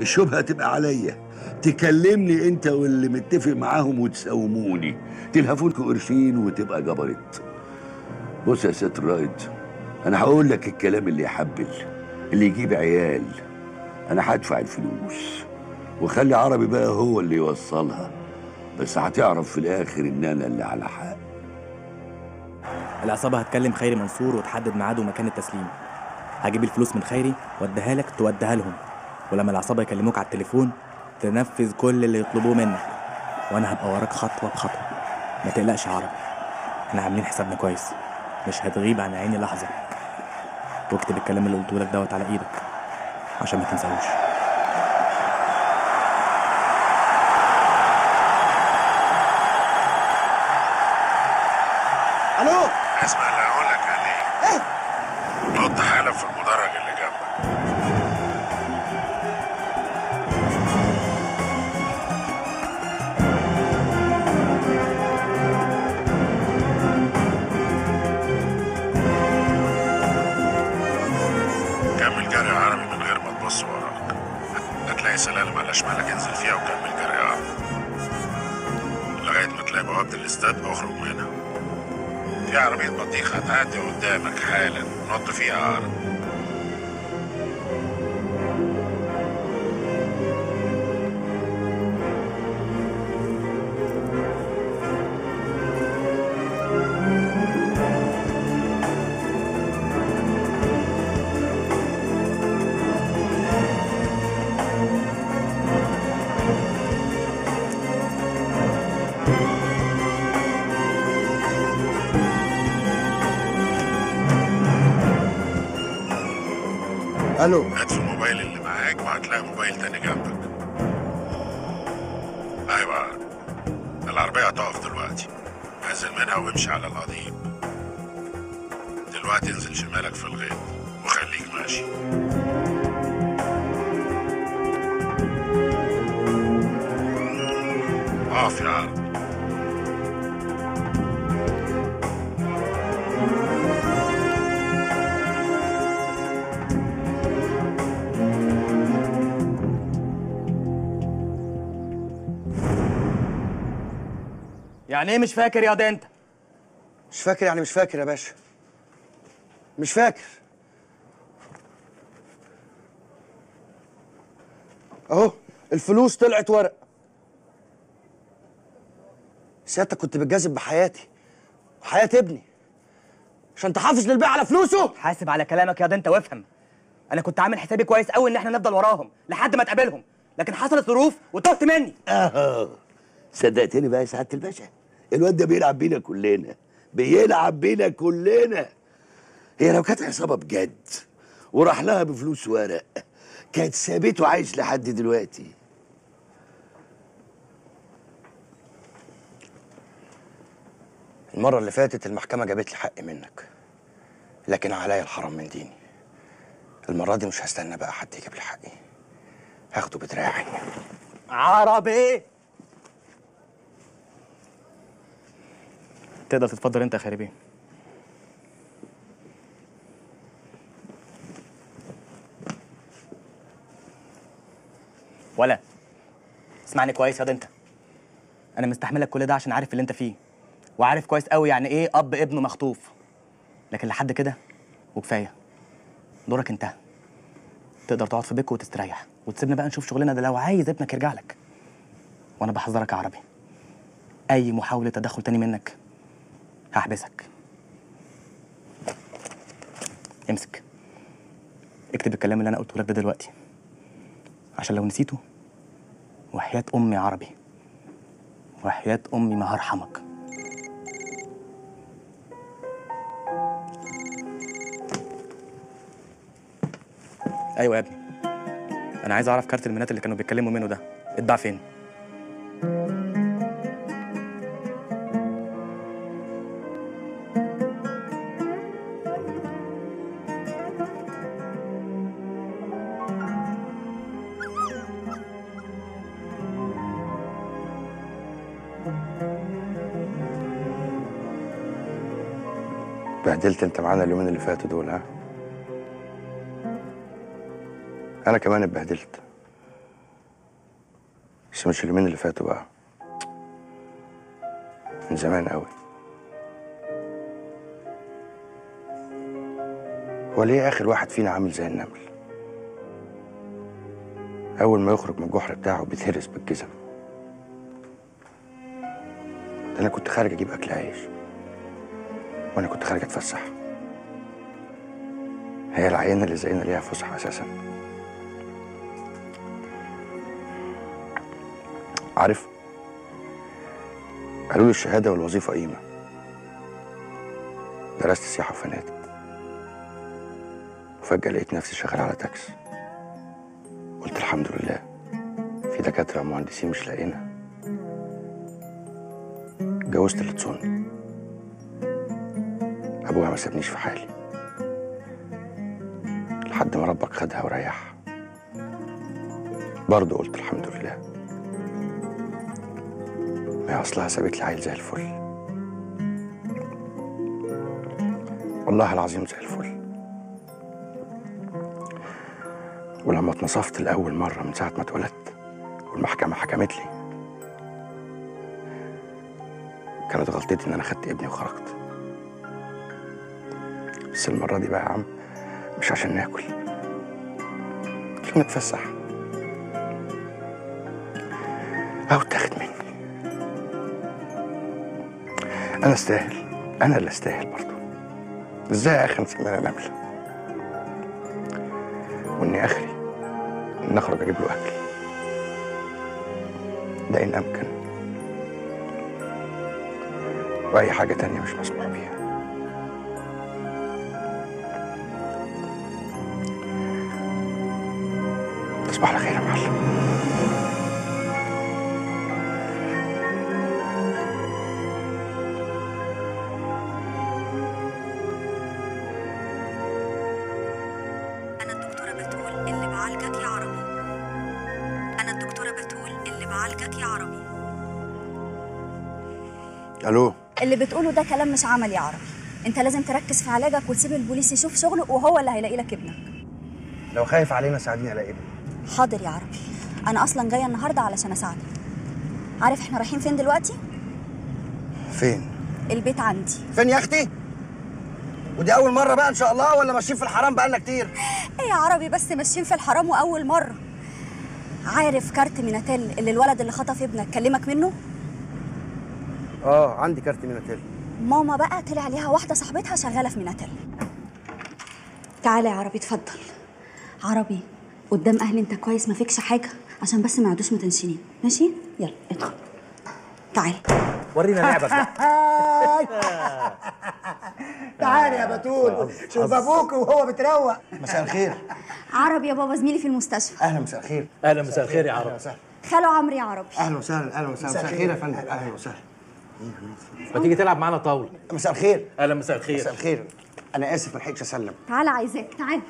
الشبهه هتبقى عليا تكلمني انت واللي متفق معاهم وتساوموني تلهفوا لكم قرشين وتبقى جبرت بص يا ست الرائد انا هقول لك الكلام اللي يحبل اللي يجيب عيال انا هدفع الفلوس وخلي عربي بقى هو اللي يوصلها بس هتعرف في الاخر ان انا اللي على حق العصابة هتكلم خيري منصور وتحدد ميعاد ومكان التسليم هجيب الفلوس من خيري واديها لك توديها لهم ولما العصابة يكلموك على التليفون تنفذ كل اللي يطلبوه منك وانا هبقى وراك خطوة بخطوة ما تقلقش يا عربي احنا عاملين حسابنا كويس مش هتغيب عن عيني لحظة واكتب الكلام اللي قلته لك دوت على ايدك عشان ما تنساهوش الو اسمع اللي هقول لك عليه نط حالا في المدرج اللي جنبك كمل جري يا عربي من غير ما تبص وراك هتلاقي سلالم على شمالك انزل فيها وكمل جري يا عربي لغاية ما تلاقي بوابة الاستاد اخرج منها في عربية بطيخ هتعدي قدامك حالا نط فيها يا عربي الو هات في الموبايل اللي معاك وهتلاقي موبايل تاني جنبك ايوه يا عربي. العربية هتقف دلوقتي نزل منها وامشي على القضيب دلوقتي انزل شمالك في الغيط وخليك ماشي اقف يا عربي يعني ايه مش فاكر يا ده انت مش فاكر يعني مش فاكر يا باشا مش فاكر اهو الفلوس طلعت ورق سيادتك كنت بتجازف بحياتي وحياة ابني عشان تحافظ للبيع على فلوسه حاسب على كلامك يا ده انت وافهم انا كنت عامل حسابي كويس قوي ان احنا نفضل وراهم لحد ما تقابلهم لكن حصلت ظروف وتهت مني اه صدقتني بقى يا سعاده الباشا الواد ده بيلعب بينا كلنا بيلعب بينا كلنا هي لو كانت عصابه بجد وراح لها بفلوس ورق كانت سابته عايش لحد دلوقتي المرة اللي فاتت المحكمة جابت لي حقي منك لكن عليا الحرام من ديني المرة دي مش هستنى بقى حد يجيب لي حقي هاخده بدراعي عربي تقدر تتفضل انت يا خاربي ولا اسمعني كويس يا ده انت انا مستحملك كل ده عشان عارف اللي انت فيه وعارف كويس قوي يعني ايه اب ابنه مخطوف لكن لحد كده وكفايه دورك انتهى تقدر تقعد في بيتك وتستريح وتسيبنا بقى نشوف شغلنا ده لو عايز ابنك يرجع لك وانا بحذرك يا عربي اي محاوله تدخل تاني منك هحبسك امسك اكتب الكلام اللي انا قلته لك ده دلوقتي عشان لو نسيته وحياة امي يا عربي وحياة امي ما هرحمك ايوه يا ابني انا عايز اعرف كارت المينات اللي كانوا بيتكلموا منه ده اتباع فين بهدلت انت معانا اليومين اللي فاتوا دول ها انا كمان اتبهدلت بس مش اليومين اللي فاتوا بقى من زمان قوي هو ليه اخر واحد فينا عامل زي النمل اول ما يخرج من الجحر بتاعه بيتهرس بالجزم ده انا كنت خارج اجيب اكل عيش وانا كنت خارج اتفسح هي العينه اللي زينا ليها فسحه اساسا عارف قالوا لي الشهاده والوظيفه قيمه درست سياحه وفنادق وفجاه لقيت نفسي شغال على تاكس قلت الحمد لله في دكاتره ومهندسين مش لاقينا اتجوزت اللي تصوني ابوها ما سابنيش في حالي لحد ما ربك خدها وريحها برضه قلت الحمد لله ما هي اصلها سابت لي عيل زي الفل والله العظيم زي الفل ولما اتنصفت لأول مرة من ساعة ما اتولدت والمحكمة حكمت لي كانت غلطتي إن أنا خدت ابني وخرجت بس المرة دي بقى يا عم مش عشان ناكل عشان نتفسح أو اتاخد مني أنا أستاهل أنا اللي أستاهل برضه إزاي يا أخي نسميها نملة وإني آخري إن أخرج أجيب له أكل ده إن أمكن وأي حاجة تانية مش مسموح بيها تصبح على خير يا معلم أنا الدكتورة بتول اللي بعالجك يا عربي أنا الدكتورة بتول اللي بعالجك يا عربي ألو اللي بتقوله ده كلام مش عملي يا عربي انت لازم تركز في علاجك وتسيب البوليس يشوف شغله وهو اللي هيلاقي لك ابنك لو خايف علينا ساعديني ألاقي ابني حاضر يا عربي انا اصلا جايه النهارده علشان اساعدك عارف احنا رايحين فين دلوقتي فين؟ البيت عندي فين يا أختي؟ ودي أول مرة بقى إن شاء الله ولا ماشيين في الحرام بقالنا كتير؟ ايه يا عربي بس ماشيين في الحرام واول مره عارف كارت ميناتيل اللي الولد اللي خطف ابنك كلمك منه آه عندي كارت ميناتيل ماما بقى طلع عليها واحده صاحبتها شغاله في ميناتيل تعالى يا عربي اتفضل عربي قدام اهلي انت كويس ما فيكش حاجه عشان بس ما يعدوش متنشنين ماشي يلا ادخل تعال ورينا لعبك بقى تعالى يا بتول شوف ابوك وهو بتروق مساء الخير عربي يا بابا زميلي في المستشفى أهلا مساء الخير اهلا مساء الخير يا عرب خالو عمرو يا عربي أهلا وسهلا أهلا وسهلا مساء الخير يا فندم أهلا وسهلا ما تيجي تلعب معانا طاوله مساء الخير اهلا مساء الخير مساء الخير أنا آسف ما لحقتش أسلم تعالى عايزاك تعال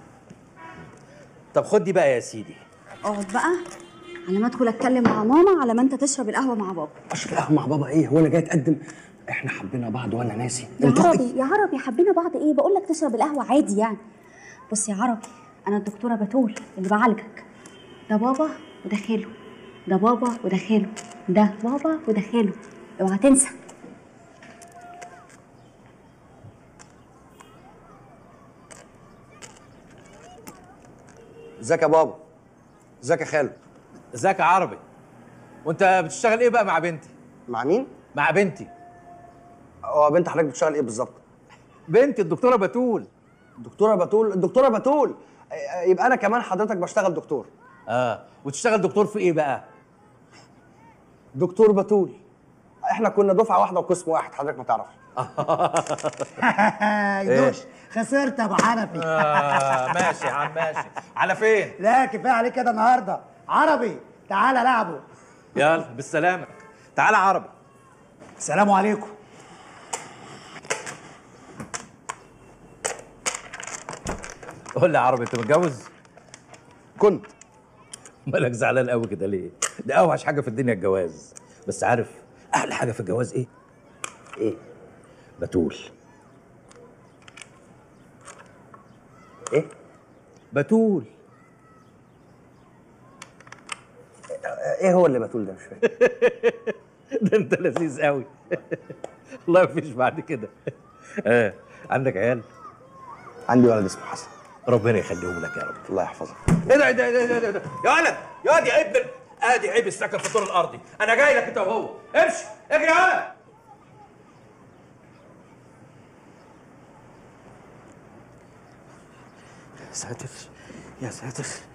طب خد دي بقى يا سيدي اقعد بقى على ما ادخل اتكلم مع ماما على ما انت تشرب القهوه مع بابا اشرب القهوه مع بابا ايه هو انا جاي اتقدم احنا حبينا بعض وانا ناسي يا انت- عربي يا عربي حبينا بعض ايه بقول لك تشرب القهوه عادي يعني بص يا عربي انا الدكتوره بتول اللي بعالجك ده بابا وده خاله ده بابا وده خاله ده بابا وده خاله اوعى تنسى ازيك يا بابا ازيك يا خالد ازيك يا عربي وانت بتشتغل ايه بقى مع بنتي مع مين؟ مع بنتي هو بنت حضرتك بتشتغل ايه بالظبط؟ بنتي الدكتوره بتول دكتوره بتول الدكتوره بتول آه، يبقى انا كمان حضرتك بشتغل دكتور اه وتشتغل دكتور في ايه بقى دكتور بتول احنا كنا دفعه واحده وقسم واحد حضرتك ما تعرفش يدوش خسرت يا ابو حنفي آه ماشي يا عم ماشي على فين لا كفايه عليك كده النهارده عربي تعالى لعبه يلا بالسلامه تعالى عربي السلام عليكم قول لي يا عربي انت متجوز كنت مالك زعلان قوي كده ليه ده اوحش حاجه في الدنيا الجواز بس عارف احلى حاجه في الجواز ايه ايه بتول ايه؟ بتول ايه هو اللي بتقول ده مش فاهم ده انت لذيذ قوي والله مفيش بعد كده اه عندك عيال عندي ولد اسمه حسن ربنا يخليهم لك يا رب الله يحفظك ايه ده ايه ده ايه ده, إيه ده؟ يا ولد يا واد يا ابن ادي عيب السكن في الدور الارضي انا جاي لك انت وهو امشي اجري يا ولد يا ساتر يا ساتر